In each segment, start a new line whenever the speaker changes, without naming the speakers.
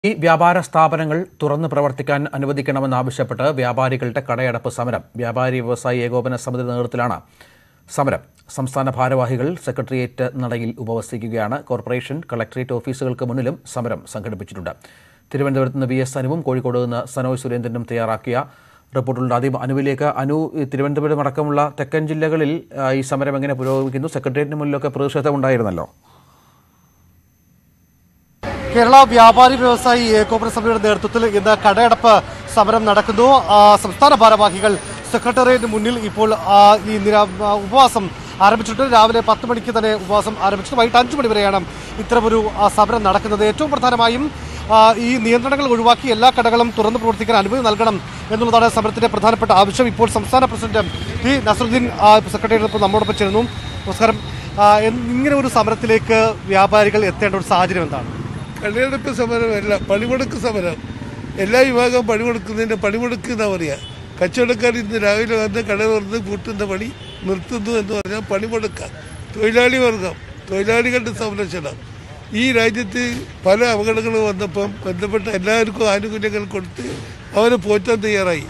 ഈ വ്യാപാര സ്ഥാപനങ്ങൾ തുറന്ന് പ്രവർത്തിക്കാൻ അനുവദിക്കണമെന്നാവശ്യപ്പെട്ട് വ്യാപാരികളുടെ കടയടപ്പ് സമരം വ്യാപാരി വ്യവസായി ഏകോപന സമിതി നേതൃത്വത്തിലാണ് സമരം സംസ്ഥാന ഭാരവാഹികൾ സെക്രട്ടേറിയറ്റ് നടയിൽ ഉപവസിക്കുകയാണ് കോർപ്പറേഷൻ കളക്ടറേറ്റ് ഓഫീസുകൾക്ക് മുന്നിലും സമരം സംഘടിപ്പിച്ചിട്ടുണ്ട് തിരുവനന്തപുരത്ത് നിന്ന് വി എസ് അനുവും കോഴിക്കോട് നിന്ന് സനോജ് സുരേന്ദ്രനും തയ്യാറാക്കിയ റിപ്പോർട്ടുണ്ട് ആദ്യം അനുവിലേക്ക് അനു ഈ തിരുവനന്തപുരം അടക്കമുള്ള തെക്കൻ ജില്ലകളിൽ ആ, ഈ സമരം എങ്ങനെ പുരോഗമിക്കുന്നു സെക്രട്ടേറിയറ്റിന് മുന്നിലൊക്കെ പ്രതിഷേധം ഉണ്ടായിരുന്നല്ലോ
കേരള വ്യാപാരി വ്യവസായി ഏകോപന സമിതിയുടെ നേതൃത്വത്തിൽ ഇന്ന് കടയടപ്പ് സമരം നടക്കുന്നു ആ, സംസ്ഥാന ഭാരവാഹികൾ സെക്രട്ടേറിയറ്റിന് മുന്നിൽ ഇപ്പോൾ ആ, ഈ നിര- ആ, ഉപവാസം ആരംഭിച്ചിട്ടുണ്ട് രാവിലെ പത്ത് മണിക്ക് തന്നെ ഉപവാസം ആരംഭിച്ചത് വൈകിട്ട് അഞ്ച് മണി വരെയാണ് ഇത്തരമൊരു ആ, സമരം നടക്കുന്നത് ഏറ്റവും പ്രധാനമായും ആ, ഈ നിയന്ത്രണങ്ങൾ ഒഴിവാക്കി എല്ലാ കടകളും തുറന്നു പ്രവർത്തിക്കാൻ അനുമതി നൽകണം എന്നുള്ളതാണ് സമരത്തിന്റെ പ്രധാനപ്പെട്ട ആവശ്യം ഇപ്പോൾ സംസ്ഥാന പ്രസിഡന്റ് പി നസറുദ്ദീൻ ആ, സെക്രട്ടേറിയറ്റ് ഇപ്പോൾ നമ്മോടൊപ്പം ചേരുന്നു നമസ്കാരം ആ, എന്ന് ഇങ്ങനെ ഒരു സമരത്തിലേക്ക് വ്യാപാരികൾ എത്തേണ്ട ഒരു സാഹചര്യം എന്താണ്
കടയെടുപ്പ് സമരമല്ല പണിമുടക്ക് സമരം എല്ലാ വിഭാഗം പണിമുടക്കുന്നതിൻ്റെ പണിമുടക്ക് എന്നാ പറയുക കച്ചവടക്കാർ ഇന്ന് രാവിലെ വന്ന് കട തുറന്ന് പൂട്ടുന്ന പണി നിർത്തുന്നു എന്ന് പറഞ്ഞാൽ പണിമുടക്ക തൊഴിലാളി വർഗം തൊഴിലാളികളുടെ സംരക്ഷണം ഈ രാജ്യത്ത് പല അപകടങ്ങളും വന്നപ്പം ബന്ധപ്പെട്ട എല്ലാവർക്കും ആനുകൂല്യങ്ങൾ കൊടുത്ത് അവരെ പോറ്റാൻ തയ്യാറായി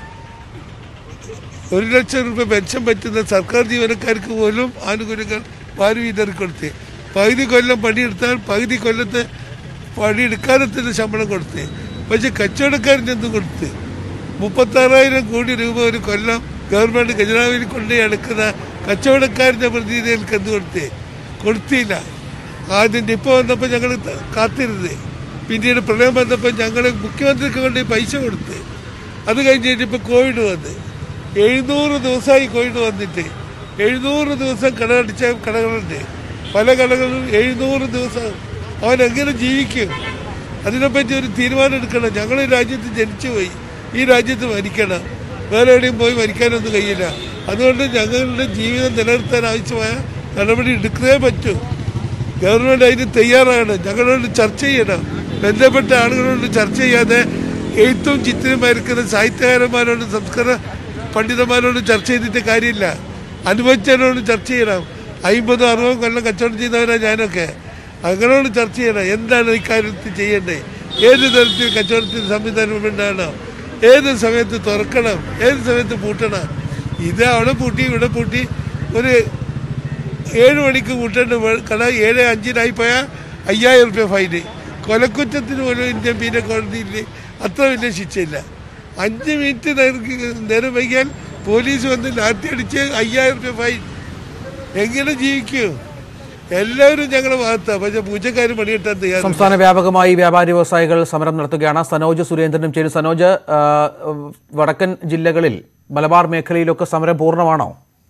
ഒരു ലക്ഷം രൂപ പെൻഷൻ പറ്റുന്ന സർക്കാർ ജീവനക്കാർക്ക് പോലും ആനുകൂല്യങ്ങൾ വാരി വിതറി കൊടുത്ത് പകുതി കൊല്ലം പണിയെടുത്താൽ പകുതി കൊല്ലത്തെ പണിയെടുക്കാനത്തിന് ശമ്പളം കൊടുത്ത് പക്ഷെ കച്ചവടക്കാരന് എന്ത് കൊടുത്ത് മുപ്പത്താറായിരം കോടി രൂപ ഒരു കൊല്ലം ഗവൺമെൻറ് ഖജനാവിൽ കൊണ്ട് അടക്കുന്ന കച്ചവടക്കാരൻ്റെ പ്രതിനിധികൾക്ക് എന്ത് കൊടുത്ത് കൊടുത്തില്ല ആദ്യം നിപ്പ വന്നപ്പോൾ ഞങ്ങൾ കാത്തിരുന്നത് പിന്നീട് പ്രളയം വന്നപ്പോൾ ഞങ്ങൾ മുഖ്യമന്ത്രിക്ക് കൊണ്ട് പൈസ കൊടുത്ത് അത് കഴിഞ്ഞിട്ട് ഇപ്പോൾ കോവിഡ് വന്ന് എഴുന്നൂറ് ദിവസമായി കോവിഡ് വന്നിട്ട് എഴുന്നൂറ് ദിവസം കടകടിച്ച കടകളുണ്ട് പല കടകളിലും എഴുന്നൂറ് ദിവസം അവൻ എങ്ങനെ ജീവിക്കും അതിനെപ്പറ്റി ഒരു തീരുമാനം എടുക്കണം ഞങ്ങൾ ഈ രാജ്യത്ത് ജനിച്ചു പോയി ഈ രാജ്യത്ത് മരിക്കണം വേറെ എവിടെയും പോയി മരിക്കാനൊന്നും കഴിയില്ല അതുകൊണ്ട് ഞങ്ങളുടെ ജീവിതം നിലനിർത്താൻ ആവശ്യമായ നടപടി എടുക്കുന്നേ പറ്റൂ ഗവൺമെന്റ് അതിന് തയ്യാറാണ് ഞങ്ങളോട് ചർച്ച ചെയ്യണം ബന്ധപ്പെട്ട ആളുകളോട് ചർച്ച ചെയ്യാതെ എഴുത്തും ചിത്രവും വരക്കുന്ന സാഹിത്യകാരന്മാരോട് സംസ്കൃത പണ്ഡിതന്മാരോട് ചർച്ച ചെയ്തിട്ട് കാര്യമില്ല അനുഭവിച്ചവരോട് ചർച്ച ചെയ്യണം അമ്പതും അറുപതും കൊല്ലം കച്ചവടം ചെയ്യുന്നവരാണ് ഞാനൊക്കെ അങ്ങനോട് ചർച്ച ചെയ്യണം എന്താണ് ഇക്കാര്യത്തിൽ ചെയ്യേണ്ടത് ഏത് തരത്തിൽ കച്ചവടത്തിന് സംവിധാനം ഉണ്ടാകണം ഏത് സമയത്ത് തുറക്കണം ഏത് സമയത്ത് പൂട്ടണം ഇത് അവിടെ പൂട്ടി ഇവിടെ പൂട്ടി ഒരു ഏഴ് മണിക്ക് കൂട്ടേണ്ട വേ- കട ഏഴ് അഞ്ചിനായി പോയാൽ അയ്യായിരം റുപ്യ ഫൈന് കൊലക്കുറ്റത്തിന് പോലും ഇന്ത്യൻ പീന കോടതിയിൽ അത്ര വലിയ ശിക്ഷയില്ല അഞ്ച് മിനിറ്റ് നേരം- നേരം വൈകിയാൽ പോലീസ് വന്ന് ലാത്തി അടിച്ച് അയ്യായിരം റുപ്യ ഫൈൻ എങ്ങനെ ജീവിക്കും എല്ലാവരും ഞങ്ങളുടെ ഭാഗത്താണ് പക്ഷെ പൂജക്കാർ പണിയെട്ടാൻ തയ്യാറാണ്
സംസ്ഥാന വ്യാപകമായി വ്യാപാരി വ്യവസായികൾ സമരം നടത്തുകയാണ് സനോജ് സുരേന്ദ്രനും ചേരും സനോജ് ആ, വടക്കൻ ജില്ലകളിൽ മലബാർ മേഖലയിലൊക്കെ സമരം പൂർണ്ണമാണോ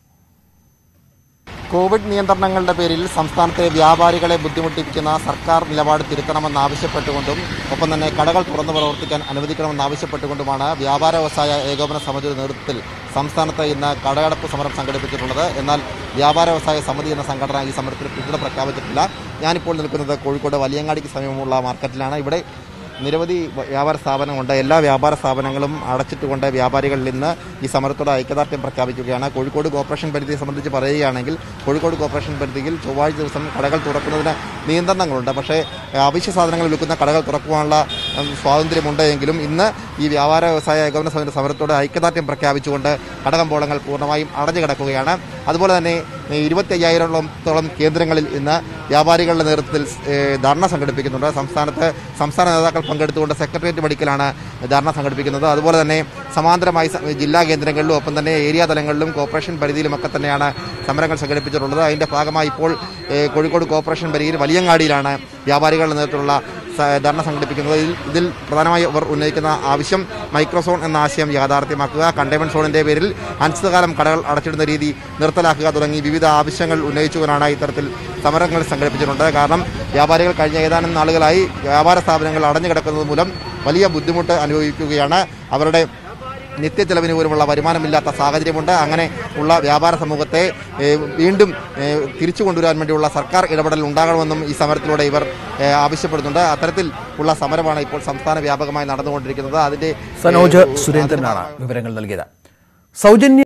കോവിഡ് നിയന്ത്രണങ്ങളുടെ പേരിൽ സംസ്ഥാനത്തെ വ്യാപാരികളെ ബുദ്ധിമുട്ടിപ്പിക്കുന്ന സർക്കാർ നിലപാട് തിരുത്തണമെന്നാവശ്യപ്പെട്ടുകൊണ്ടും ഒപ്പം തന്നെ കടകൾ തുറന്നു പ്രവർത്തിക്കാൻ അനുവദിക്കണമെന്നാവശ്യപ്പെട്ടുകൊണ്ടുമാണ് വ്യാപാര വ്യവസായ ഏകോപന സമിതിയുടെ നേതൃത്വത്തിൽ സംസ്ഥാനത്ത് ഇന്ന് കടയടപ്പ് സമരം സംഘടിപ്പിച്ചിട്ടുള്ളത് എന്നാൽ വ്യാപാര വ്യവസായ സമിതി എന്ന സംഘടന ഈ സമരത്തിൽ പിന്തുണ പ്രഖ്യാപിച്ചിട്ടില്ല ഞാനിപ്പോൾ നിൽക്കുന്നത് കോഴിക്കോട് വലിയങ്ങാടിക്ക് സമീപമുള്ള മാർക്കറ്റിലാണ് ഇവിടെ നിരവധി വ്യാപാര സ്ഥാപനങ്ങളുണ്ട് എല്ലാ വ്യാപാര സ്ഥാപനങ്ങളും അടച്ചിട്ടുകൊണ്ട് വ്യാപാരികളിൽ ഇന്ന് ഈ സമരത്തോട് ഐക്യദാർഢ്യം പ്രഖ്യാപിക്കുകയാണ് കോഴിക്കോട് കോർപ്പറേഷൻ പരിധിയെ സംബന്ധിച്ച് പറയുകയാണെങ്കിൽ കോഴിക്കോട് കോർപ്പറേഷൻ പരിധിയിൽ ചൊവ്വാഴ്ച ദിവസം കടകൾ തുറക്കുന്നതിന് നിയന്ത്രണങ്ങളുണ്ട് പക്ഷേ ഏഹ്, അവശ്യ സാധനങ്ങൾ വിൽക്കുന്ന കടകൾ തുറക്കുവാനുള്ള ഉം, സ്വാതന്ത്ര്യമുണ്ട് എങ്കിലും ഇന്ന് ഈ വ്യാപാര വ്യവസായ ഏകോപന സമിതി സമരത്തോട് ഐക്യദാർഢ്യം പ്രഖ്യാപിച്ചുകൊണ്ട് കടകമ്പോളങ്ങൾ പൂർണ്ണമായും അടഞ്ഞു കിടക്കുകയാണ് അതുപോലെ തന്നെ ഇരുപത്തി അയ്യായിരത്തോളം കേന്ദ്രങ്ങളിൽ ഇന്ന് വ്യാപാരികളുടെ നേതൃത്വത്തിൽ ഏഹ്, ധർണ സംഘടിപ്പിക്കുന്നുണ്ട് സംസ്ഥാനത്ത് സംസ്ഥാന നേതാക്കൾ പങ്കെടുത്തുകൊണ്ട് സെക്രട്ടേറിയറ്റ് പടിക്കലാണ് ധർണ സംഘടിപ്പിക്കുന്നത് അതുപോലെ തന്നെ സമാന്തരമായി സ- ജില്ലാ കേന്ദ്രങ്ങളിലും ഒപ്പം തന്നെ ഏരിയ തലങ്ങളിലും കോർപ്പറേഷൻ പരിധിയിലുമൊക്കെ തന്നെയാണ് സമരങ്ങൾ സംഘടിപ്പിച്ചിട്ടുള്ളത് അതിൻ്റെ ഭാഗമായി ഇപ്പോൾ ഏഹ്, കോഴിക്കോട് കോർപ്പറേഷൻ പരിധിയിൽ വലിയങ്ങാടിയിലാണ് വ്യാപാരികളുടെ നേതൃത്വത്തിലുള്ള സ- ധർണ സംഘടിപ്പിക്കുന്നത് ഇതിൽ ഇതിൽ പ്രധാനമായി അവർ ഉന്നയിക്കുന്ന ആവശ്യം മൈക്രോസോൺ എന്ന ആശയം യാഥാർത്ഥ്യമാക്കുക കണ്ടെയ്ൻമെന്റ് സോണിന്റെ പേരിൽ അനിശ്ചിതകാലം കടകൾ അടച്ചിടുന്ന രീതി നിർത്തലാക്കുക തുടങ്ങി വിവിധ ആവശ്യങ്ങൾ ഉന്നയിച്ചുകൊണ്ടാണ് ഇത്തരത്തിൽ സമരങ്ങൾ സംഘടിപ്പിച്ചിട്ടുണ്ട് കാരണം വ്യാപാരികൾ കഴിഞ്ഞ ഏതാനും നാളുകളായി വ്യാപാര സ്ഥാപനങ്ങൾ അടഞ്ഞു കിടക്കുന്നത് മൂലം വലിയ ബുദ്ധിമുട്ട് അനുഭവിക്കുകയാണ് അവരുടെ നിത്യച്ചെലവിന് പോലുമുള്ള വരുമാനമില്ലാത്ത സാഹചര്യമുണ്ട് അങ്ങനെ ഉള്ള വ്യാപാര സമൂഹത്തെ ഏഹ്, വീണ്ടും ഏഹ്, തിരിച്ചു കൊണ്ടുവരാൻ വേണ്ടിയുള്ള സർക്കാർ ഇടപെടൽ ഉണ്ടാകണമെന്നും ഈ സമരത്തിലൂടെ ഇവർ ഏഹ്, ആവശ്യപ്പെടുന്നുണ്ട് അത്തരത്തിൽ ഉള്ള സമരമാണ് ഇപ്പോൾ സംസ്ഥാന വ്യാപകമായി നടന്നുകൊണ്ടിരിക്കുന്നത് അതിന്റെ
സനോജ്
ഏഹ്,
സുരേന്ദ്രനാണ് വിവരങ്ങൾ നൽകിയത് സൗജന്യ